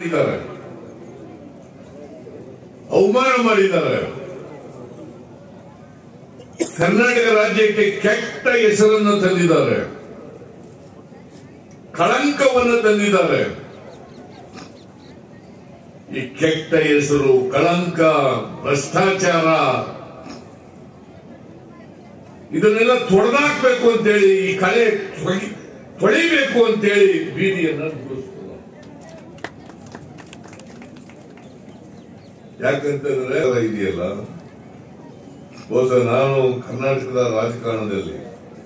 ಮಾಡಿದ್ದಾರೆ ಅವಮಾನ ಮಾಡಿದ್ದಾರೆ ಕರ್ನಾಟಕ ರಾಜ್ಯಕ್ಕೆ ಕೆಟ್ಟ ಹೆಸರನ್ನು ತಂದಿದ್ದಾರೆ ಕಳಂಕವನ್ನು ತಂದಿದ್ದಾರೆ ಈ ಕೆಟ್ಟ ಹೆಸರು ಕಳಂಕ ಭ್ರಷ್ಟಾಚಾರ ಇದನ್ನೆಲ್ಲ ತೊಡೆದಾಕ್ಬೇಕು ಅಂತೇಳಿ ಈ ಕಳೆ ತೊಳಿ- ತೊಳಿಬೇಕು ಅಂತೇಳಿ ಬೀದಿಯನ್ನ ನುಡಿಸ್ತಾರೆ. ಯಾಕಂತಂದ್ರೆ ಇದೆಯಲ್ಲ ಬಹುಶಃ ನಾನು ಕರ್ನಾಟಕದ ರಾಜಕಾರಣದಲ್ಲಿ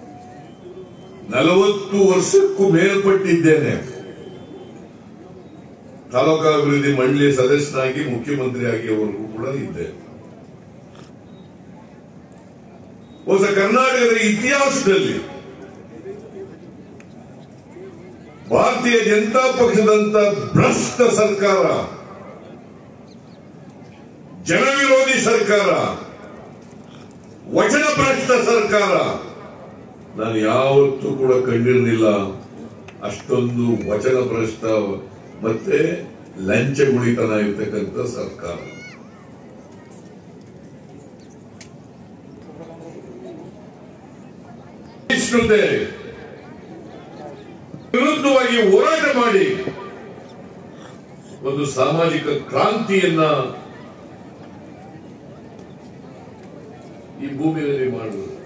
ನಲವತ್ತು ವರ್ಷಕ್ಕೂ ಮೇಲ್ಪಟ್ಟಿದ್ದೇನೆ ತಾಲೂಕಾ ಅಭಿವೃದ್ಧಿ ಮಂಡಳಿ ಸದಸ್ಯನಾಗಿ ಮುಖ್ಯಮಂತ್ರಿಯಾಗಿ ಅವರಿಗೂ ಕೂಡ ಇದ್ದೆ ಹೊಸ ಕರ್ನಾಟಕದ ಇತಿಹಾಸದಲ್ಲಿ ಭಾರತೀಯ ಜನತಾ ಪಕ್ಷದಂತ ಭ್ರಷ್ಟ ಸರ್ಕಾರ ಜನವಿರೋಧಿ ಸರ್ಕಾರ ವಚನ ಭ್ರಷ್ಟ ಸರ್ಕಾರ ನಾನು ಯಾವತ್ತೂ ಕೂಡ ಕಂಡಿರಲಿಲ್ಲ ಅಷ್ಟೊಂದು ವಚನ ಭ್ರಷ್ಟ ಮತ್ತೆ ಲಂಚಗುಳಿತನ ಇರ್ತಕ್ಕಂಥ ಸರ್ಕಾರ ಸಹಿಷ್ಣುತೆ ವಿರುದ್ಧವಾಗಿ ಹೋರಾಟ ಮಾಡಿ ಒಂದು ಸಾಮಾಜಿಕ ಕ್ರಾಂತಿಯನ್ನ ಈ ಭೂಮಿಯಲ್ಲಿ ಮಾಡುವುದು